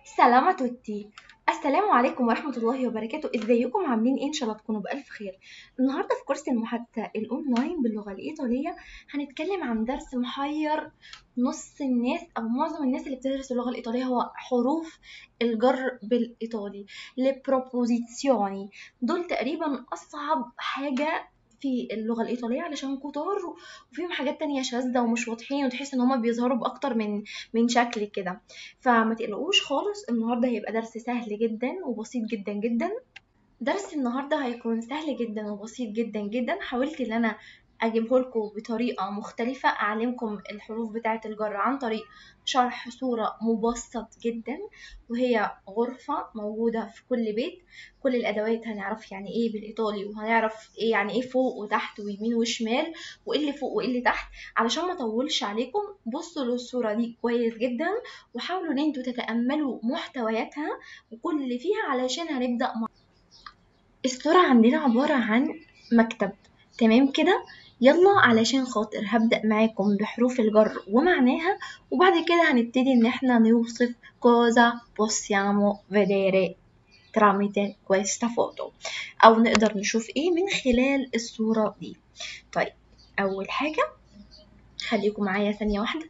سلام توتي السلام عليكم ورحمة الله وبركاته ازيكم عاملين ايه ان شاء الله تكونوا بألف خير النهاردة في كورس المحادثة الأونلاين باللغة الإيطالية هنتكلم عن درس محير نص الناس أو معظم الناس اللي بتدرس اللغة الإيطالية هو حروف الجر بالإيطالي لبروبوزيسيوني دول تقريبا أصعب حاجة في اللغة الإيطالية علشان كتار وفيهم حاجات تانية شاذة ومش واضحين وتحس إن هما بيظهروا بأكتر من من شكل كده فما تقلقوش خالص النهاردة هيبقى درس سهل جدا وبسيط جدا جدا درس النهاردة هيكون سهل جدا وبسيط جدا جدا حاولت ان انا اجيبه لكم بطريقة مختلفة اعلمكم الحروف بتاعة الجر عن طريق شرح صورة مبسط جدا وهي غرفة موجودة في كل بيت كل الادوات هنعرف يعني ايه بالايطالي وهنعرف ايه يعني ايه فوق وتحت ويمين وشمال وايه اللي فوق وايه اللي تحت علشان ما اطولش عليكم بصوا للصورة دي كويس جدا وحاولوا ان انتوا تتأملوا محتوياتها وكل اللي فيها علشان هنبدأ مع الصورة عندنا عبارة عن مكتب تمام كده يلا علشان خاطر هبدأ معاكم بحروف الجر ومعناها وبعد كده هنبتدي ان احنا نوصف cosa possiamo vedere tramite questa foto او نقدر نشوف ايه من خلال الصورة دي طيب اول حاجة خليكم معايا ثانية واحدة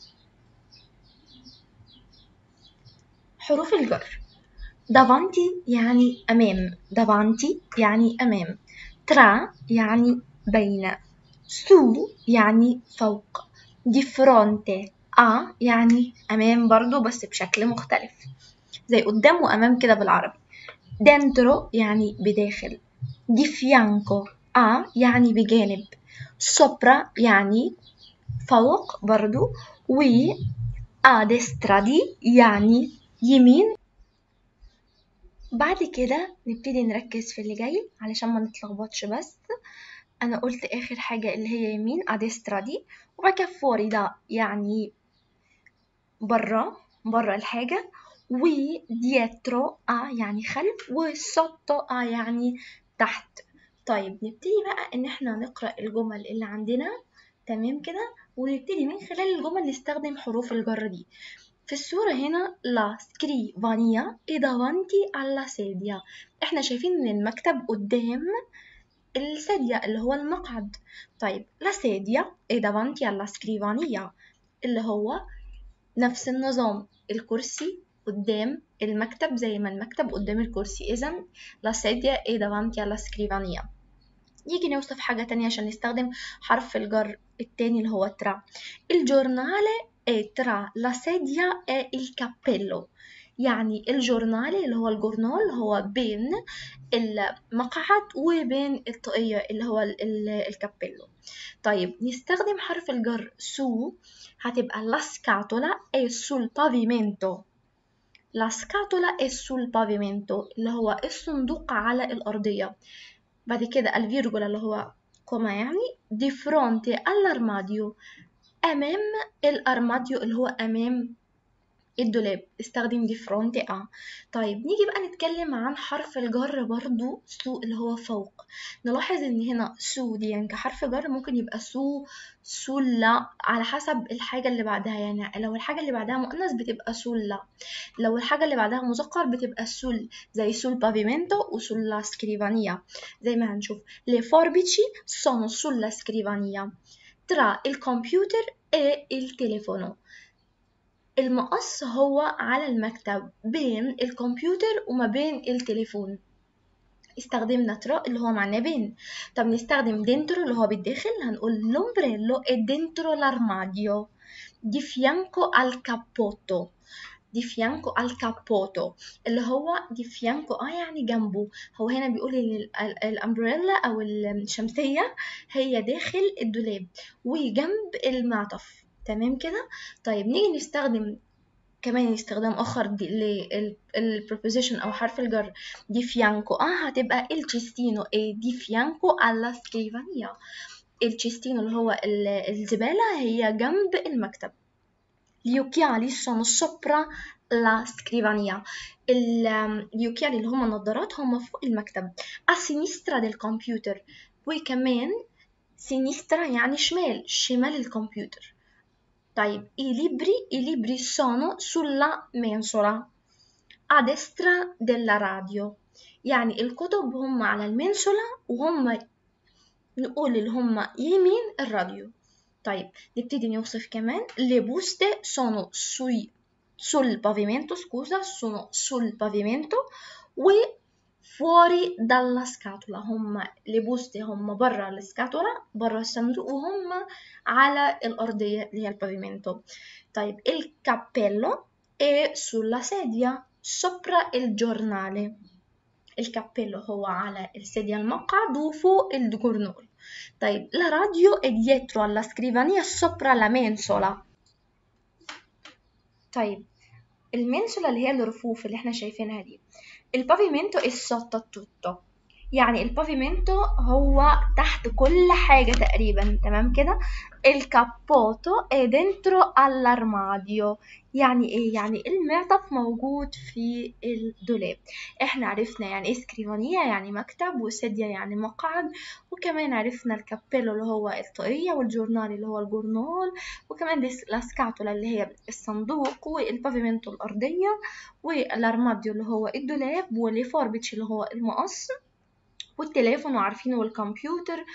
حروف الجر davanti يعني أمام davanti يعني أمام tra يعني بين su يعني فوق di fronte a يعني أمام برضو بس بشكل مختلف زي قدام وأمام كده بالعربي dentro يعني بداخل di fianco a يعني بجانب sopra يعني فوق برضو و a destra di يعني يمين بعد كده نبتدي نركز في اللي جاي علشان ما نتلخبطش بس انا قلت اخر حاجه اللي هي يمين اديسترا دي وبعد كده فوري ده يعني برا برا الحاجه وديترو ا يعني خلف وسوتو ا يعني تحت طيب نبتدي بقى ان احنا نقرا الجمل اللي عندنا تمام كده ونبتدي من خلال الجمل نستخدم حروف الجر دي في الصورة هنا la scrivania è davanti alla sedia احنا شايفين ان المكتب قدام السيديا اللي هو المقعد طيب la sedia è davanti alla scrivania اللي هو نفس النظام الكرسي قدام المكتب زي ما المكتب قدام الكرسي إذا la sedia è davanti alla scrivania نيجي نوصف حاجة تانية عشان نستخدم حرف الجر التاني اللي هو ترا الجورنالي è tra la sedia e il cappello يعني الجورنال اللي هو الجورنال هو بين المقعد وبين الطاقية اللي هو الكابيلو طيب نستخدم حرف الجر سو هتبقى la scatola è sul pavimento la scatola è sul pavimento اللي هو الصندوق على الأرضية بعد كده الفيرجولا اللي هو كوما يعني di fronte all'armadio أمام الأرماديو اللي هو أمام الدولاب استخدم دي فرونت ا طيب نيجي بقى نتكلم عن حرف الجر برضو سو اللي هو فوق نلاحظ ان هنا سو دي يعني كحرف جر ممكن يبقى سو سولا على حسب الحاجة اللي بعدها يعني لو الحاجة اللي بعدها مؤنث بتبقى سولا لو الحاجة اللي بعدها مذكر بتبقى سول زي سول بافيمنتو وسولا سكريفانيا زي ما هنشوف le forbici sono sulla scrivania tra il computer e il telefono المقص هو على المكتب بين الكمبيوتر وما بين التليفون استخدمنا ترا اللي هو معناه بين طب نستخدم دينترو اللي هو بالداخل هنقول l'ombrello è dentro l'armadio di fianco al cappotto di fianco al cappotto اللي هو di fianco اه يعني جنبه هو هنا بيقول ان الامبريلا او الشمسية هي داخل الدولاب وجنب المعطف تمام كده طيب نيجي نستخدم كمان استخدام اخر للبروبوزيشن او حرف الجر دي فيانكو اه هتبقى التشيستينو اي دي فيانكو alla scrivania التشيستينو اللي هو الزبالة هي جنب المكتب gli occhiali sono sopra la scrivania gli occhiali اللي هما النظارات هما فوق المكتب a sinistra del computer وكمان sinistra يعني شمال شمال الكمبيوتر طيب i libri i libri sono sulla mensola a destra della radio يعني الكتب هم على المنسولة وهم نقول اللي هم يمين الراديو طيب نبتدي نوصف كمان le buste sono sui sul pavimento scusa sono sul pavimento و fuori dalla scatola هم le buste هم برا السكاتولا برا الصندوق وهم على الأرضية اللي هي البافيمنتو طيب il cappello è sulla sedia sopra il giornale الكابيلو هو على السيديا المقعد وفوق الجورنال طيب la radio è dietro alla scrivania sopra la mensola طيب المنسولا اللي هي الرفوف اللي احنا شايفينها دي البافيمنتو è sotto tutto يعني البافيمنتو هو تحت كل حاجة تقريبا تمام كده الكابوتو è dentro all'armadio يعني ايه يعني المعطف موجود في الدولاب احنا عرفنا يعني ايه سكريفانية يعني مكتب وسيديا يعني مقعد وكمان عرفنا الكابيلو اللي هو الطاقية والجورنال اللي هو الجورنال وكمان الاسكاتولا اللي هي الصندوق والبافيمنتو الأرضية والارماديو اللي هو الدولاب والفوربيتش اللي هو المقص والتليفون وعارفينه والكمبيوتر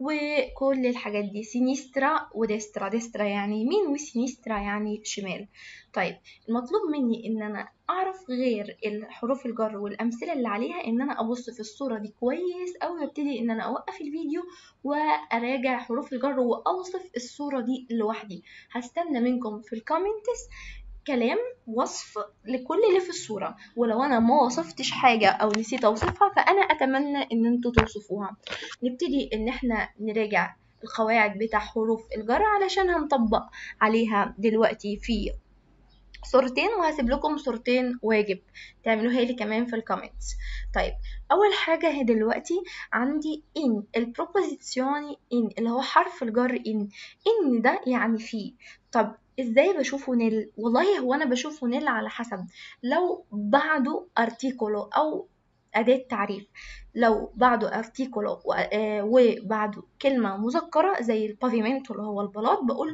وكل الحاجات دي سينيسترا وديسترا ديسترا يعني يمين وسينيسترا يعني شمال طيب المطلوب مني ان انا اعرف غير الحروف الجر والامثله اللي عليها ان انا ابص في الصوره دي كويس او ابتدي ان انا اوقف الفيديو واراجع حروف الجر واوصف الصوره دي لوحدي هستنى منكم في الكومنتس كلام وصف لكل اللي في الصورة ولو أنا ما وصفتش حاجة أو نسيت أوصفها فأنا أتمنى إن انتوا توصفوها نبتدي إن احنا نراجع القواعد بتاع حروف الجر علشان هنطبق عليها دلوقتي في صورتين وهسيب لكم صورتين واجب تعملوها لي كمان في الكومنتس طيب اول حاجه هي دلوقتي عندي ان البروبوزيسيوني ان اللي هو حرف الجر ان ان ده يعني فيه طب ازاي بشوفه نل والله هو انا بشوفه نل على حسب لو بعده ارتيكولو او أداة تعريف لو بعده ارتيكولو وبعده كلمة مذكرة زي البافيمنتو اللي هو البلاط بقول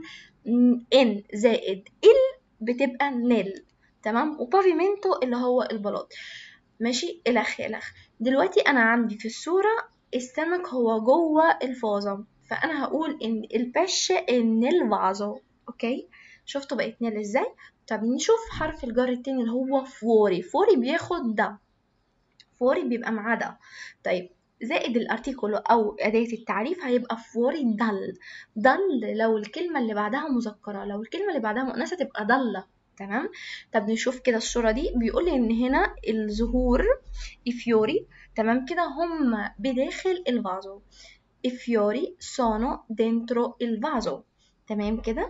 ان زائد ال بتبقى نل تمام وبافيمنتو اللي هو البلاط ماشي الخ الخ دلوقتي انا عندي في الصورة السمك هو جوه الفازة فانا هقول ان البش ان الفازو اوكي شفتوا بقت نل ازاي طب نشوف حرف الجر التاني اللي هو فوري فوري بياخد ده فوري بيبقى معاه ده طيب زائد الارتيكل او اداه التعريف هيبقى فوري دل دل لو الكلمه اللي بعدها مذكره لو الكلمه اللي بعدها مؤنثه تبقى ضله تمام طب نشوف كده الصوره دي بيقول لي ان هنا الزهور الفيوري تمام كده هم بداخل الفازو الفيوري sono dentro il vaso تمام كده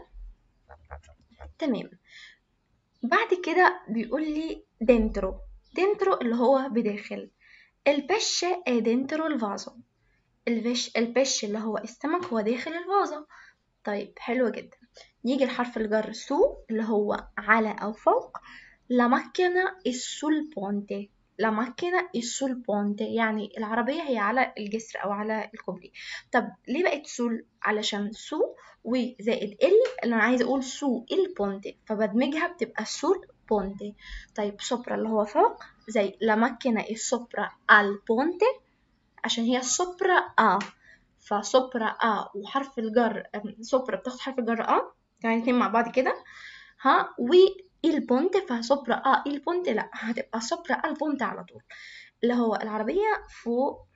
تمام بعد كده بيقول لي dentro dentro اللي هو بداخل البش è dentro il vaso البش البش اللي هو السمك هو داخل الفازة طيب حلو جدا يجي الحرف الجر سو اللي هو على أو فوق la macchina è sul ponte la macchina è sul ponte يعني العربية هي على الجسر أو على الكوبري طب ليه بقت سول علشان سو وزائد ال اللي أنا عايزة أقول سو البونتي فبدمجها بتبقى سول بونتي طيب سوبرا اللي هو فوق زي la macchina è sopra al ponte عشان هي سوبرا ا فسوبرا ا وحرف الجر سوبرا بتاخد حرف الجر ا يعني اتنين مع بعض كده ها و البونت فسوبرا ا البونت لا هتبقى سوبرا البونت على طول اللي هو العربية فوق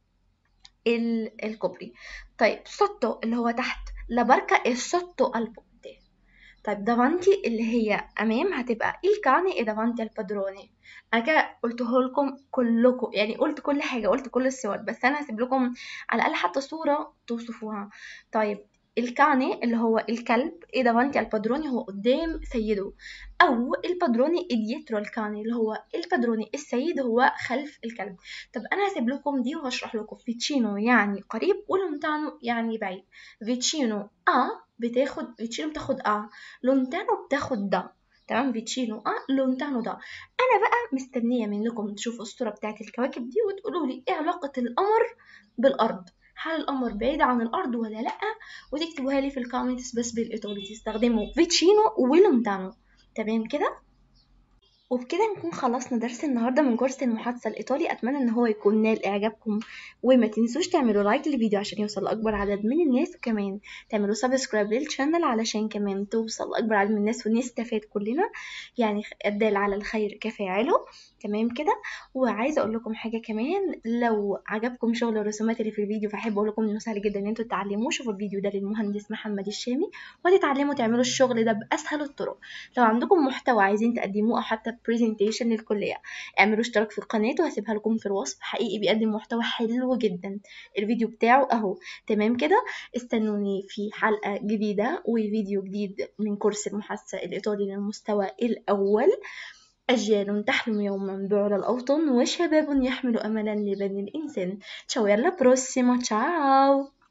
الكوبري طيب سوتو اللي هو تحت لا باركا السوتو البونت طيب دافانتي اللي هي امام هتبقى il cane è davanti al padrone انا كده قلته لكم كلكم يعني قلت كل حاجه قلت كل الصور بس انا هسيب لكم على الاقل حتى صوره توصفوها طيب الكاني اللي هو الكلب ايه دافانتي al padrone هو قدام سيده او البادروني اديترو الكاني اللي هو البادروني السيد هو خلف الكلب طب انا هسيب لكم دي وهشرح لكم فيتشينو يعني قريب ولونتانو يعني بعيد فيتشينو ا بتاخد فيتشينو بتاخد ا لونتانو بتاخد ده تمام فيتشينو اه لونتانو ده انا بقى مستنيه منكم تشوفوا الصوره بتاعت الكواكب دي وتقولوا لي ايه علاقه القمر بالارض هل القمر بعيد عن الارض ولا لا وتكتبوها لي في الكومنتس بس بالايطالي تستخدموا فيتشينو ولونتانو تمام كده وبكده نكون خلصنا درس النهارده من كورس المحادثة الإيطالي أتمنى إن هو يكون نال إعجابكم وما تنسوش تعملوا لايك للفيديو عشان يوصل لأكبر عدد من الناس وكمان تعملوا سبسكرايب للشانل علشان كمان توصل لأكبر عدد من الناس ونستفاد كلنا يعني الدال على الخير كفاعله تمام كده وعايزه اقول لكم حاجه كمان لو عجبكم شغل الرسومات اللي في الفيديو فاحب اقول لكم انه سهل جدا ان انتوا تتعلموه شوفوا الفيديو ده للمهندس محمد الشامي وتتعلموا تعملوا الشغل ده باسهل الطرق لو عندكم محتوى عايزين تقدموه او حتى برزنتيشن للكليه اعملوا اشتراك في القناه وهسيبها لكم في الوصف حقيقي بيقدم محتوى حلو جدا الفيديو بتاعه اهو تمام كده استنوني في حلقه جديده وفيديو جديد من كورس المحادثه الايطالي للمستوى الاول أجيال تحلم يوما بعلى الأوطان وشباب يحمل أملا لبني الإنسان تشاو يلا بروسيما تشاو